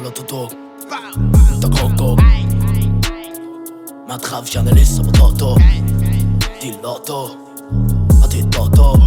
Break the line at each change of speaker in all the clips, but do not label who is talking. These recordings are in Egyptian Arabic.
على توتوك انت كوكو ما تخافش انا لسه بطاطا دي اللقطة هاتي الطاطا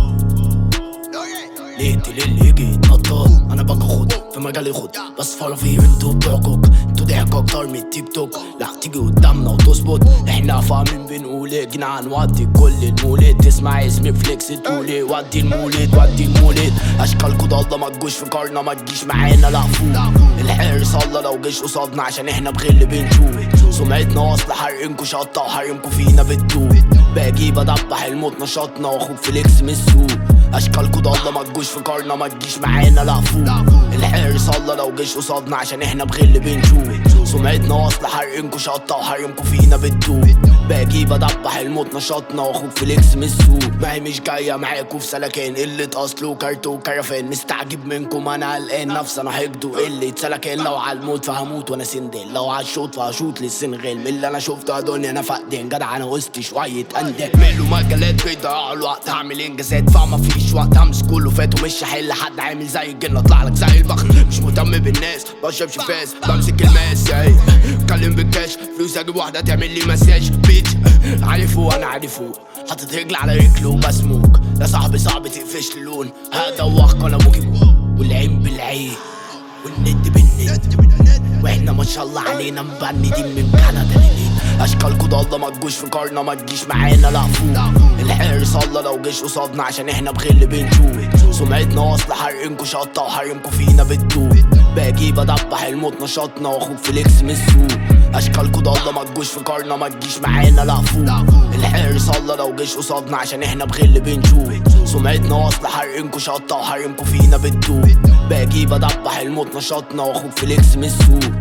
لقيت اللي يجي يتنطط انا باخد في مجالي خد بس فولو في انتوا بتوعكوك انتوا ضحك اكتر من التيك توك لا تيجي قدامنا وتظبط احنا فاهمين بنقول ايه جنان ودي كل المولد تسمع اسمي فليكس تقولي ودي المولد ودي المولد اشكالكوا ضالة ما تجوش في كارنا ما تجيش معانا لا فوق الحارس الله لو جيش قصادنا عشان احنا بغل بنشوف سمعتنا اصل حرقنكوا شطة وحرمكوا فينا بتدوب باجي بدبح الموت نشاطنا واخوك فليكس من السوق اشكالكوا ضالة ما تجوش في كارنا ما تجيش معانا لا فوق الحارس الله لو جيش قصادنا عشان احنا بغل بنشوف سمعتنا اصل حرقنكوا شطة وحرمكوا فينا بتدوب باجي بدبح الموت نشاطنا واخوك فليكس من السوق ما هي مش جاية معاكوا في سلكان قلة اصل وكارت وكرفان مستعجب منكم انا قلقان نفسي انا حقد وقلة سلكان لو على الموت فهموت وانا سندال لو على الشوط فهشوط للسنغال من اللي انا شفته يا دنيا انا فقدان جدع انا وسط شوية اندال ماله مجالات بيضيعوا الوقت هعمل انجازات فما فيش وقت همسك كله فات ومش هحل حد عامل زي الجنة اطلع لك زي البخت مش مهتم بالناس بشربش فاس بمسك الماس اي اتكلم بالكاش فلوس اجيب واحدة تعمل لي مساج بيتش عارفه انا عارفه حاطط رجل على رجله وبسموك يا صاحبي صعب تقفش لي لون هدوخك انا ابوكي والعين بالعين والند بالند واحنا ما شاء الله علينا مبندين من كندا لليل اشكالكوا ضالة ما تجوش في كارنا ما تجيش معانا لا فوق الحارس الله لو جيش قصادنا عشان احنا بغل بنشوف سمعتنا اصل حرقنكوا شطة وحرمكوا فينا بتدوب باجي بدبح الموت نشاطنا واخوك فليكس من السوق اشكالكوا ضالة ما تجوش في كارنا ما تجيش معانا لا فوق الحارس الله لو جيش قصادنا عشان احنا بغل بنشوف سمعتنا اصل حرقنكوا شطة وحرمكوا فينا بتدوب باجي بدبح الموت نشاطنا واخوك فليكس من السوق